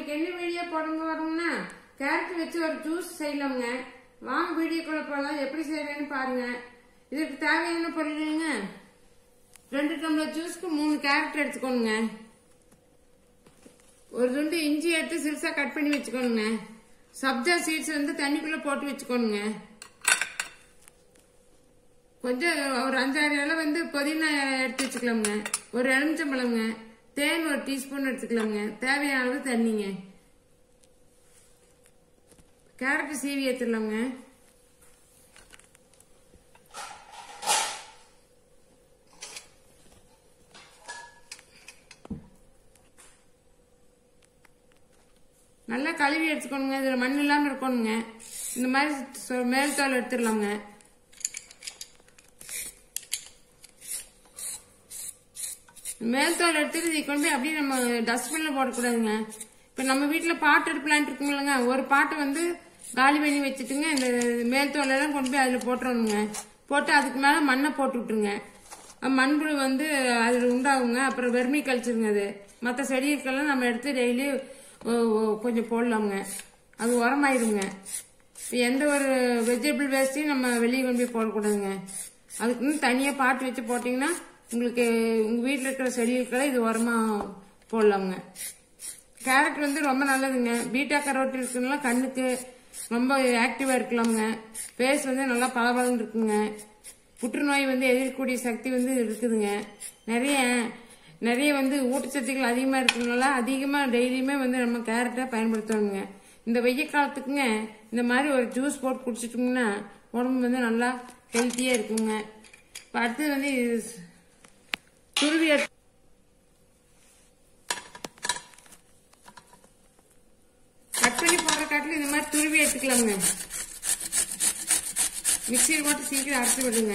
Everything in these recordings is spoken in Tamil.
இன்னைக்கு என்ன வீடியோ போடுங்க வரோம்னா கேரட் வச்சு ஒரு ஜூஸ் செய்யலாமுங்க வாங்க வீடியோக்குள்ள போகலாம் எப்படி செய்யறேன்னு பாருங்க இதுக்கு தேவையான பொருளுங்க ரெண்டு டம்ளர் ஜூஸ்க்கு மூணு கேரட் எடுத்துக்கோணுங்க ஒரு துண்டு இஞ்சி எடுத்து சிறுசா கட் பண்ணி வச்சுக்கோணுங்க சப்ஜா சீட்ஸ் வந்து தண்ணிக்குள்ள போட்டு வச்சுக்கோணுங்க கொஞ்சம் ஒரு அஞ்சாறு இலை வந்து புதினா எடுத்து வச்சுக்கலாமுங்க ஒரு எலுமிச்சம்பழங்க தேன் ஒரு டீஸ்பூன் எடுத்துக்கலாமுங்க தேவையான அளவு தண்ணிங்க கேரட் சீவி ஏற்றுலாமுங்க நல்லா கழுவி எடுத்துக்கணுங்க இதில் மண் இல்லாமல் இருக்கணுங்க இந்த மாதிரி சொ- மேல் தோல் எடுத்துடலாமுங்க மேல் தோல் எடுத்துட்டு இதை கொண்டு போய் அப்படியே நம்ம டஸ்ட்பின்ல போடக்கூடாதுங்க இப்ப நம்ம வீட்டுல பாட்டு எடுப்பலான்ட்டு இருக்குங்களங்க ஒரு பாட்டை வந்து காலி பண்ணி வச்சுட்டுங்க இந்த மேல் தோல் எல்லாம் கொண்டு போய் அதுல போட்டுறணுங்க போட்டு அதுக்கு மேல மண்ணை போட்டு விட்டுருங்க அஹ் மண்புழு வந்து அதுல உண்டாகுங்க அப்புறம் வெர்மி கழிச்சிருங்க அது மற்ற செடிகளுக்கெல்லாம் நம்ம எடுத்து டெய்லி கொஞ்சம் போடலாமுங்க அது உரமாயிருங்க இப்போ எந்த ஒரு வெஜிடபிள் வேஸ்ட்டையும் நம்ம வெளியே கொண்டு போய் போடக்கூடாதுங்க அதுக்குன்னு தனியாக பாட்டு வச்சு போட்டிங்கன்னா உங்களுக்கு உங்கள் வீட்டில் இருக்கிற செடிகளுக்கெல்லாம் இது உரமாக போடலாமுங்க கேரட் வந்து ரொம்ப நல்லதுங்க பீட்டா கரோட்டின் இருக்குன்னா கண்ணுக்கு ரொம்ப ஆக்டிவாக இருக்கலாமுங்க ஃபேஸ் வந்து நல்லா பளபளன்னு இருக்குங்க புற்றுநோய் வந்து எதிர்க்கக்கூடிய சக்தி வந்து இருக்குதுங்க நிறைய நிறைய வந்து ஊட்டச்சத்துக்கள் அதிகமாக இருக்கிறதுனால அதிகமாக டெய்லியுமே வந்து நம்ம கேரட்டை பயன்படுத்தணுங்க இந்த வெய்ய காலத்துக்குங்க இந்த மாதிரி ஒரு ஜூஸ் போட்டு குடிச்சிட்டோம்னா உடம்பு வந்து நல்லா ஹெல்த்தியாக இருக்குங்க இப்போ அடுத்தது வந்து இது துருவி எடுத்து கட் பண்ணி போடுற காட்டில் இந்த மாதிரி துருவி எடுத்துக்கலாமுங்க மிக்சியில் போட்டு சீக்கிரம் அரைச்சி விடுங்க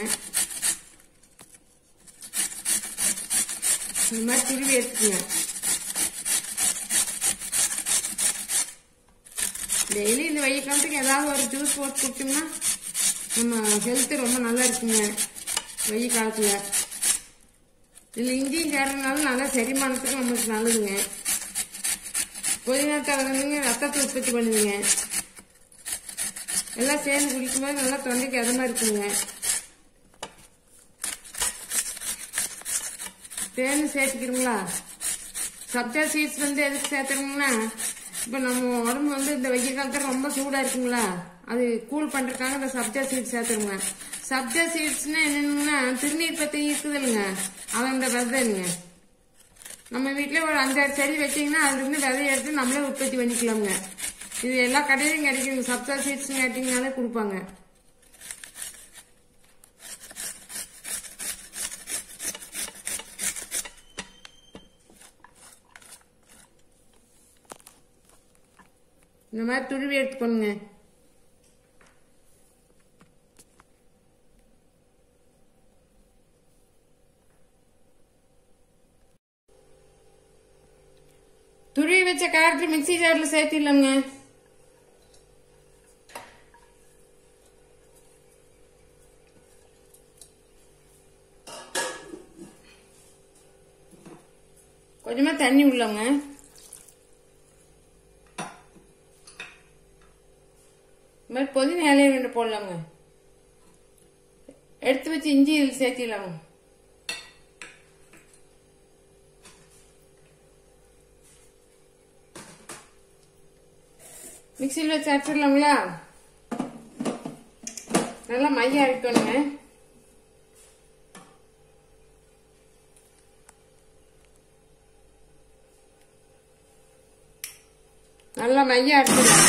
இந்த மாதிரி துருவி எடுத்துக்கங்க டெய்லி இந்த வெயில் காலத்துக்கு ஏதாவது ஒரு ஜூஸ் போட்டு குடிச்சோம்னா நம்ம ஹெல்த் ரொம்ப நல்லா இருக்குங்க வெயில் காலத்துல இதில் இஞ்சியும் சேர்றதுனால நல்லா செரிமானத்துக்கு நம்மளுக்கு நல்லதுங்க புதினா தலை வந்துங்க ரத்தத்தை உற்பத்தி பண்ணுதுங்க எல்லாம் சேர்ந்து குடிக்கும்போது நல்லா தொண்டைக்கு எதமா இருக்குங்க தேன் சேர்த்துக்கிறீங்களா சப்ஜா சீட்ஸ் வந்து எதுக்கு சேர்த்துறோம்னா இப்போ நம்ம உடம்பு வந்து இந்த வெயில் காலத்துல ரொம்ப சூடா இருக்குங்களா அது கூல் பண்றதுக்காக இந்த சப்ஜா சீட்ஸ் சேர்த்துருங்க சப்ஜா சீட்ஸ்னா என்னன்னா திருநீர் பத்தி இருக்குது இல்லைங்க அவன் இந்த விதைங்க நம்ம வீட்டில் ஒரு அஞ்சாறு செடி வச்சீங்கன்னா அதுலேருந்து விதைய எடுத்து நம்மளே உற்பத்தி பண்ணிக்கலாமுங்க இது எல்லா கடையிலும் கிடைக்குங்க சப்ஜா சீட்ஸ் கேட்டிங்கனாலே கொடுப்பாங்க இந்த மாதிரி துருவி எடுத்துக்கணுங்க துருவி வச்ச கேரட் மிக்ஸி ஜார்ல சேர்த்திடலாங்க கொஞ்சமா தண்ணி உள்ளங்க இந்த மாதிரி புதினா இலைய ரெண்டு போடலாங்க எடுத்து வச்சு இஞ்சி இதில் சேர்த்திடலாங்க மிக்சியில் வச்சு அரைச்சிடலாங்களா நல்லா மையம் அரைக்கணுங்க நல்லா மையம் அரைச்சிடலாம்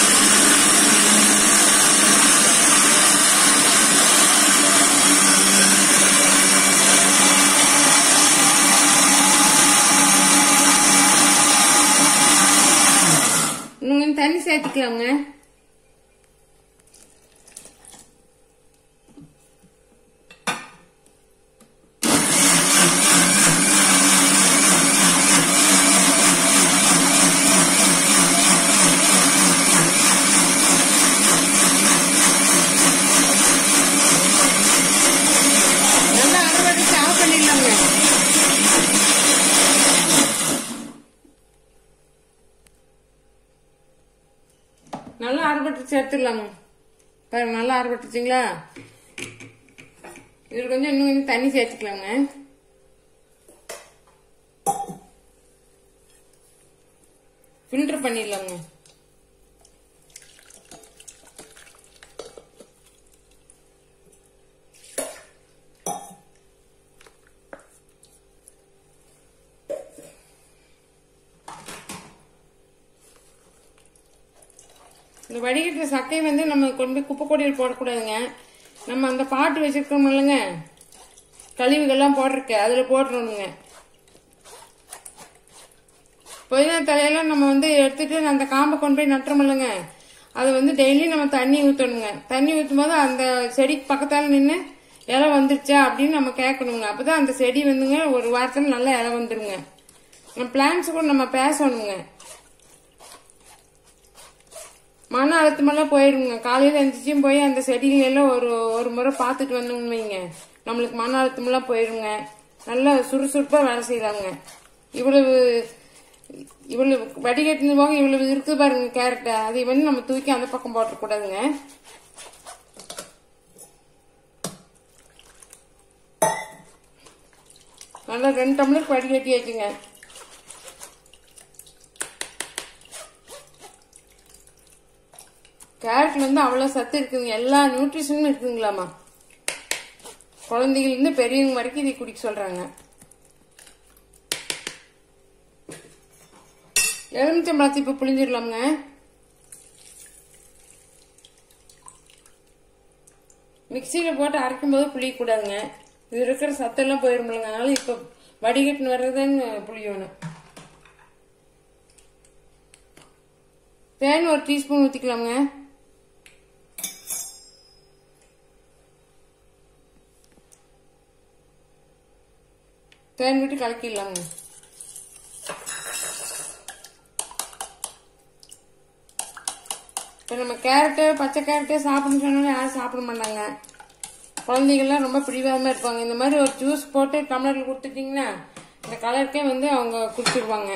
இன்னும் கொஞ்சம் தண்ணி சேர்த்துக்கலாங்க ஆறப்பட்டுச்சு எடுத்துடலாங்க பாருங்க நல்லா ஆறப்பட்டுச்சுங்களா இதில் கொஞ்சம் இன்னும் கொஞ்சம் தண்ணி சேர்த்துக்கலாங்க ஃபில்டர் பண்ணிடலாங்க இந்த வடிகட்டுற சக்கையை வந்து நம்ம கொண்டு போய் குப்பை கொடியில் போடக்கூடாதுங்க நம்ம அந்த பாட்டு வச்சிருக்கோம் இல்லைங்க கழிவுகள்லாம் போட்டிருக்கு அதில் போட்டுருணுங்க புதினா தலையெல்லாம் நம்ம வந்து எடுத்துட்டு அந்த காம்பை கொண்டு போய் நட்டுறோம் இல்லைங்க அது வந்து டெய்லி நம்ம தண்ணி ஊற்றணுங்க தண்ணி ஊற்றும் போது அந்த செடிக்கு பக்கத்தால் நின்று இலை வந்துருச்சா அப்படின்னு நம்ம கேட்கணுங்க அப்பதான் அந்த செடி வந்துங்க ஒரு வாரத்தில் நல்லா இலை வந்துருங்க நம்ம பிளான்ஸ் கூட நம்ம பேசணுங்க மன அழுத்தமெல்லாம் போயிடுங்க காலையில எந்திரிச்சும் போய் அந்த செடிகள் எல்லாம் ஒரு ஒரு முறை பார்த்துட்டு வந்தோம்னு வைங்க நம்மளுக்கு மன அழுத்தமெல்லாம் போயிடுங்க நல்லா சுறுசுறுப்பா வேலை செய்யலாங்க இவ்வளவு இவ்வளவு வடிகட்டின போக இவ்வளவு இருக்கு பாருங்க கேரட்டை அதை வந்து நம்ம தூக்கி அந்த பக்கம் போட்டக்கூடாதுங்க நல்லா ரெண்டு டம்ளருக்கு வடிகட்டி வச்சுங்க கேரட்ல வந்து அவ்வளவு சத்து இருக்குங்க எல்லா நியூட்ரிஷனும் இருக்குங்களாமா குழந்தைகள் இருந்து பெரியவங்க வரைக்கும் இதை குடிக்க சொல்றாங்க எலுமிச்சம்பழத்தை இப்ப புளிஞ்சிடலாமுங்க மிக்சியில போட்டு அரைக்கும் போது புளியக்கூடாதுங்க இது இருக்கிற சத்தெல்லாம் போயிருமில்லங்க அதனால இப்ப வடிகட்டுன்னு வர்றதுன்னு புளியணும் தேன் ஒரு டீஸ்பூன் ஊத்திக்கலாமுங்க தேன் விட்டு கலக்கிடலாங்க இப்போ நம்ம கேரட்டு பச்சை கேரட்டு சாப்பிடணும்னு சொன்னாலும் யாரும் சாப்பிட மாட்டாங்க குழந்தைகள்லாம் ரொம்ப பிடிவாதமாக இருப்பாங்க இந்த மாதிரி ஒரு ஜூஸ் போட்டு டம்ளரில் கொடுத்துட்டிங்கன்னா இந்த கலருக்கே வந்து அவங்க குடிச்சிருவாங்க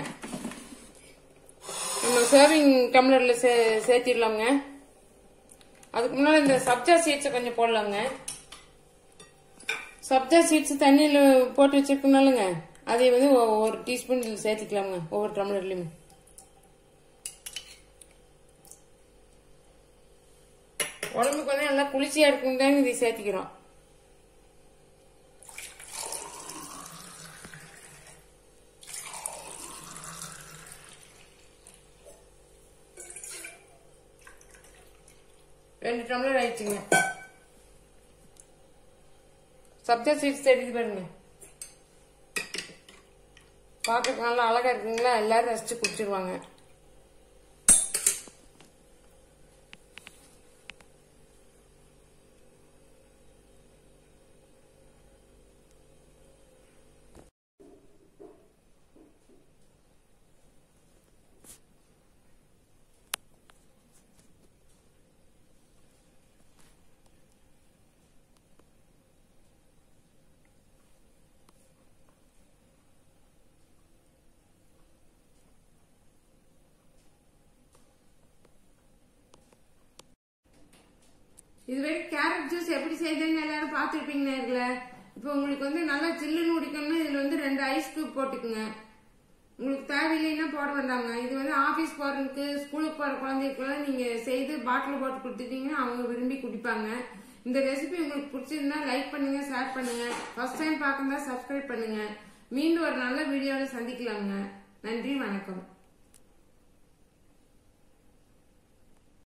நம்ம சர்விங் டம்ளரில் சே சேர்த்திடலாங்க அதுக்கு முன்னாடி இந்த சப்ஜா சீட்ஸை கொஞ்சம் போடலாங்க சப்ஜா சீட்ஸ் தண்ணியில் போட்டு வச்சிருக்கனாலுங்க அதை வந்து ஒ- ஒரு டீஸ்பூன் இதில் சேர்த்துக்கலாங்க ஒவ்வொரு டம்ளர்லையும் உடம்புக்கு வந்து நல்லா குளிர்ச்சியா இருக்கும் தான் இதை சேர்த்துக்கிறோம் ரெண்டு டம்ளர் ஆயிடுச்சுங்க சப்ஜா சீட்ஸ் தெரியுது பாருங்க பார்க்கறதுக்கு நல்லா அழகா இருக்குங்களா எல்லாரும் ரசிச்சு குடிச்சிருவாங்க இதுவரை கேரட் ஜூஸ் எப்படி செய்யுதுன்னு எல்லாரும் பார்த்துருப்பீங்க நேர்கள இப்போ உங்களுக்கு வந்து நல்லா சில்லுன்னு குடிக்கணும்னா இதுல வந்து ரெண்டு ஐஸ் கியூப் போட்டுக்குங்க உங்களுக்கு தேவையில்லைன்னா போட வேண்டாங்க இது வந்து ஆபீஸ் போறதுக்கு ஸ்கூலுக்கு போற குழந்தைகளுக்குலாம் நீங்க செய்து பாட்டில் போட்டு கொடுத்துட்டீங்கன்னா அவங்க விரும்பி குடிப்பாங்க இந்த ரெசிபி உங்களுக்கு பிடிச்சிருந்தா லைக் பண்ணுங்க ஷேர் பண்ணுங்க ஃபர்ஸ்ட் டைம் பார்க்கறதா சப்ஸ்கிரைப் பண்ணுங்க மீண்டும் ஒரு நல்ல வீடியோவில் சந்திக்கலாங்க நன்றி வணக்கம்